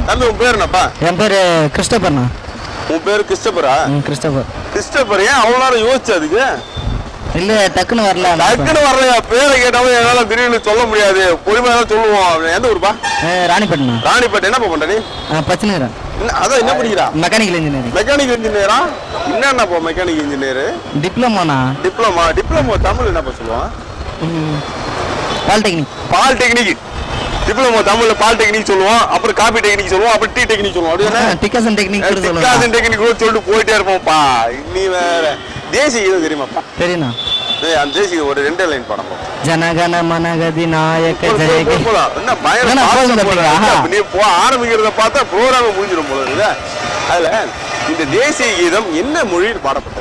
தம்பி உன் பேர் என்னப்பா என் பேர் கிறிஸ்டபர்ண்ணா உன் பேர் கிறிஸ்டபரா ம் கிறிஸ்டபர் கிறிஸ்டபர் ஏன் அவ்வளோ நேரம் யோசிச்சு அதுக்கு இல்லை டக்குன்னு வரல டக்குன்னு வரலையா பேரை கேட்டாலும் என்னால திடீர்னு சொல்ல முடியாது பொறுமையா தான் சொல்லுவோம் எந்த ஊருப்பா ராணிப்பட்டினம் ராணிப்பேட்டை என்ன பண்ற நீ பச்சனுங்கிறேன் என்ன- அதான் என்ன படிக்கிறா மெக்கானிக்கல் இன்ஜினியரிங் மெக்கானிக் இன்ஜினியரா என்னென்னப்பா மெக்கானிக் இன்ஜினியர் டிப்ளமோண்ணா டிப்ளமா டிப்ளமோ தமிழ் என்னப்பா சொல்லுவான் பாலிடெக்னிக் பாலிடெக்னிக் டிப்ளமோ தமிழ்ல பாலிடெக்னிக் சொல்லுவோம் அப்புறம் காபி டெக்னிக் சொல்லுவோம் அப்புறம் டீ டெக்னிக் சொல்லுவோம் அப்படி டிக்கசன் டெக்னிக் கூட சொல்லுவாங்க டிக்காசன் டெக்னிக் கூட சொல்லிட்டு போயிட்டே இருப்போம்ப்பா நீ வேற தேசிய கீதம் தெரியுமாப்பா சரிண்ணா ஏய், அந்த தேசிய ஒரு ரெண்டே லைன் படம் ஜனகன மனகதி நாயக்க போலாம், ஜெயகி போலாம், போலாம். என்ன பயங்கர என்ன fast போகுது ஆ போற. பாத்தீங்களா? அப்ப நீ போ ஆரம்பிக்கிறத பார்த்தா ப்ரோக்ராம் முடிஞ்சிடும் போல இருக்குதா அதுல இந்த தேசிய கீதம் என்ன மொழியில் பாடப்பட்டது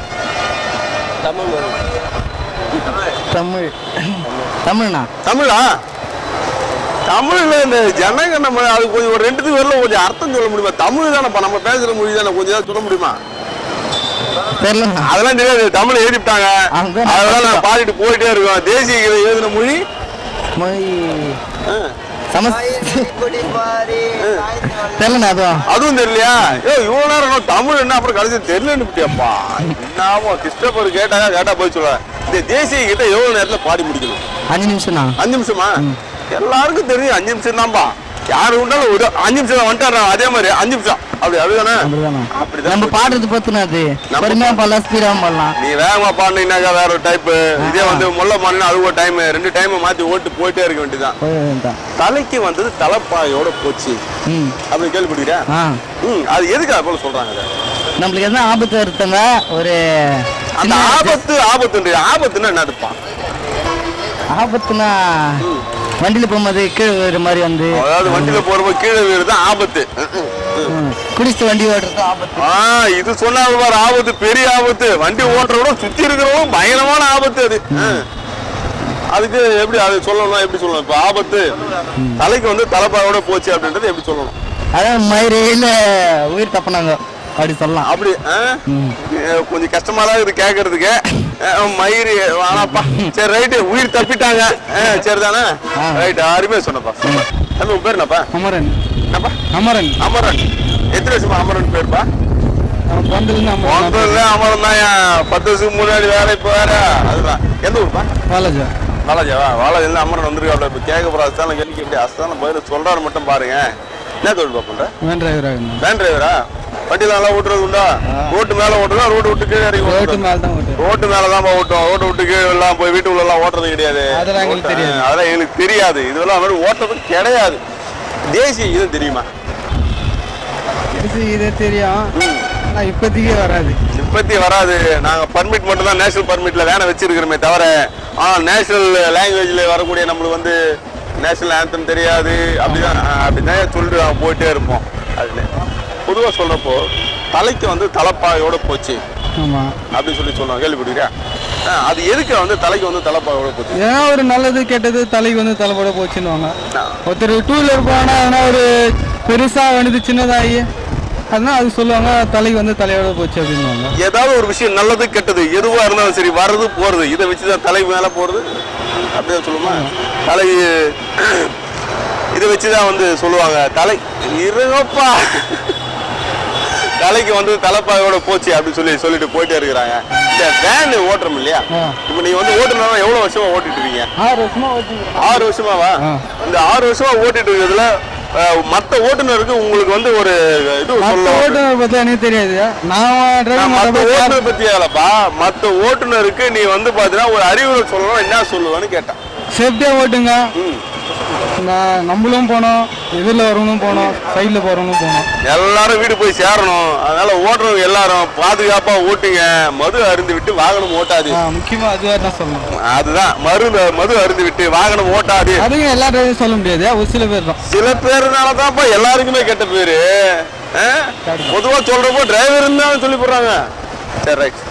தமிழ் தமிழ்ண்ணா தமிழா தமிழ்ல இந்த ஜனகன மொழி அது கொஞ்சம் ஒரு ரெண்டுத்துக்கு வரல கொஞ்சம் அர்த்தம் சொல்ல முடியுமா தமிழ் தானப்பா நம்ம பேசுற மொழி தானே கொஞ்சம் ஏதாவது சொல்ல முடியுமா தெரியலண்ணா அதெல்லாம் தெரியாது தமிழ் எழுதிட்டாங்க அதுதான் நான் அதெல்லாம் நான் பாடிட்டு போயிட்டே இருக்கோம் தேசிய கீதம் எழுதின மொழி மொழி ஆ. சமஸ் தெரியலண்ணா அதுவும் அதுவும் தெரியலையா ஏ இவ்வளவு நேரம் நான் தமிழ் என்ன அப்புறம் கடைசி தெரியலன்னு விட்டியாப்பா என்னமோ கிறிஸ்டபர் கேட்டாங்க கேட்டா போய் சொல்ல இந்த தேசிய கீதம் எவ்வளவு நேரத்துல பாடி முடிக்கணும் அஞ்சு நிமிஷம்ண்ணா அஞ்சு நிமிஷமா எல்லாருக்கும் தெரியும் அஞ்சு நிமிஷம் தான்ப்பா யாரு உண்டாலும் ஒரு அஞ்சு நிமிஷம் தான் வந்துட்டாரா அதே மாதிரி அஞ்சு நிமிஷம் அப்படி அதுதானே அப்படிதாண்ணா அப்படிதான் நம்ம பாடுறது பத்துனா அது நம்ம பொறுமையா பாடலாம் ஸ்பீடாகவும் பாடலாம் நீ வேகமா பாடினீங்கன்னாக்கா வேற ஒரு டைப் இதே வந்து முல்ல பாடினா அது ஒரு டைம் ரெண்டு டைம் மாத்தி ஓட்டு போயிட்டே இருக்க வேண்டியதுதான் போய் தலைக்கு வந்தது தலைப்பாயோட போச்சு ம் அப்படி கேள்விப்படுகிறா ஆ ம் அது எதுக்கு அது போல சொல்றாங்க அதை? நம்மளுக்கு எதுனா ஆபத்து வருத்தங்க ஒரு அந்த சின்ன ஆபத்து ஆபத்துன்ற ஆபத்துன்னா என்னதுப்பா ஆபத்துனா வண்டியில போகும்போது கீழே விழுற மாதிரி வந்து அதாவது வண்டியில போறப்ப கீழே விழுறது ஆபத்து ம். குடிச்சிட்டு வண்டி ஓட்டுறது ஆபத்து ஆ இது சொன்னாங்க பாரு ஆபத்து பெரிய ஆபத்து வண்டி ஓட்டுறவங்க சுத்தி இருக்கிறவங்க பயங்கரமான ஆபத்து அது ம். அதுக்கு எப்படி அது சொல்லணும் எப்படி சொல்லணும் இப்ப ஆபத்து தலைக்கு வந்து தலைப்பாயோட போச்சு அப்படின்றது எப்படி சொல்லணும் அதான் மயிரையில உயிர் தப்புனாங்க அப்படி சொல்லலாம் அப்படி ஆ? அஹ் கொஞ்சம் கஷ்டமா தான் இது கேட்கறதுக்கு அஹ் மயிறு வேணாப்பா சரி ரைட்டு உயிர் தப்பிட்டாங்க அஹ் சரிதானே ஆ. ரைட் அருமையா சொன்னப்பா சூப்பர். தம்பி உன் பேர் என்னப்பா அமரன் என்னப்பா அமரன் அமரன் எத்தனை வருஷமா அமரன் பேருப்பா பந்தல் முதல்ல அமரன் தான் பத்து வருஷத்துக்கு முன்னாடி வேற இப்போ வேற அதுதான் எந்த ஊர்ப்பா வாலஜா வாலாஜாவா வாலாஜில அமரன் வந்திருக்காப்ல இப்போ கேட்க போற அஸ்தான கேள்வி எப்படி அஸ்தான பதில் சொல்றாரு மட்டும் பாருங்க என்ன தொழில் பண்ற வேன் டிரைவராக இருந்தேன் வேன் டிரைவரா வண்டியில நல்லா ஓட்டுறது உண்டா ரோட்டு மேல ஓட்டுறதா ரோடு விட்டு கீழே இறங்கி ரோட்டு ஓட்டுறதா? மேல தான் ஓட்டு ரோட்டு மேல தான் ஓட்டும் ரோட்டை விட்டு கீழே எல்லாம் போய் வீட்டுக்குள்ள எல்லாம் ஓட்டுறது கிடையாது அதெல்லாம் எங்களுக்கு ஓட்ட- தெரியாது. அதெல்லாம் எங்களுக்கு தெரியாது இதெல்லாம் வந்து ஓட்டுறது கிடையாது தேசிய இது தெரியுமா இதே தெரியும் ஆனால் இப்போதைக்கு வராது இப்பத்தி வராது நாங்க பர்மிட் மட்டும் தான் நேஷனல் பர்மிட்ல வேனை வச்சிருக்கிறோமே தவிர ஆ நேஷனல் லாங்குவேஜ்ல வரக்கூடிய நம்மளுக்கு வந்து நேஷனல் ஆந்தம் தெரியாது அப்படிதான் ஆ, அப்படிதான் சொல்லிட்டு நாங்க போயிட்டே இருப்போம் அதுல பொதுவா சொல்றப்போ தலைக்கு வந்து தலைப்பாயோட போச்சு ஆமாம் அப்படின்னு சொல்லி சொல்லுவாங்க கேள்விப்பட்டிருக்கியா ஆ, அது எதுக்கு வந்து தலைக்கு வந்து தலைப்பாயோட போச்சு ஏன்னா ஒரு நல்லது கெட்டது தலைக்கு வந்து தலைப்பட போச்சுன்னுவாங்க ஆ. ஒருத்தர் டூ வீலர் போனா ஏன்னா ஒரு பெருசா வண்டிது சின்னதாகி அதனால அது சொல்லுவாங்க தலைக்கு வந்து தலையோட போச்சு அப்படின்னுவாங்க ஏதாவது ஒரு விஷயம் நல்லது கெட்டது எதுவா இருந்தாலும் சரி வர்றது போறது இதை வச்சுதான் தலை மேல போறது அப்படிதான் சொல்லுமா தலை இதை வச்சுதான் வந்து சொல்லுவாங்க தலை இருங்கப்பா தலைக்கு வந்து தலைப்பாயோட போச்சு அப்படின்னு சொல்லி சொல்லிட்டு போயிட்டே இருக்கிறாங்க இந்த வேன் ஓட்டுறோம் இல்லையா ஆ. இப்போ நீங்க வந்து ஓட்டுனா எவ்வளவு வருஷமா ஓட்டிட்டு இருக்கீங்க ஆறு வருஷமா ஓட்டி ஆறு வருஷமாவா ஆ. இந்த ஆறு வருஷமா ஓட்டிட்டு இருக்கிறதுல அஹ், மத்த ஓட்டுநருக்கு உங்களுக்கு வந்து ஒரு இது மற்ற சொல்ல ஓட்டுநர் பத்தி எனக்கு தெரியாது நான் நான் மத்த டிரைவர் ஓட்டுநர் பத்தி கேளப்பா மத்த ஓட்டுநருக்கு நீ வந்து பாத்தீங்கன்னா ஒரு அறிவுரை சொல்லணும் என்ன சொல்லுவேன்னு கேட்டேன் சேஃப்டியா ஓட்டுங்க ம். நான் நம்மளும் போனோம் எதிரில் வரவங்களும் போனோம் சைடில் போறவங்களும் போனோம் எல்லாரும் வீடு போய் சேரணும் அதனால ஓட்டுறவங்க எல்லாரும் பாதுகாப்பா ஓட்டுங்க மது அருந்து விட்டு வாகனம் ஓட்டாது ஆ, முக்கியமா அதுவாக தான் சொல்லணும் அதுதான் மரு மது அருந்து விட்டு வாகனம் ஓட்டாது அதுவும் எல்லா டிரைவரும் சொல்ல முடியாது ஒரு சில பேர் தான் சில பேருனால தான்ப்பா எல்லாருக்குமே கெட்ட பேரு ஆ? பொதுவா சொல்றப்போ டிரைவர் இருந்தாலும் சொல்லி போடுறாங்க சரி ரைட்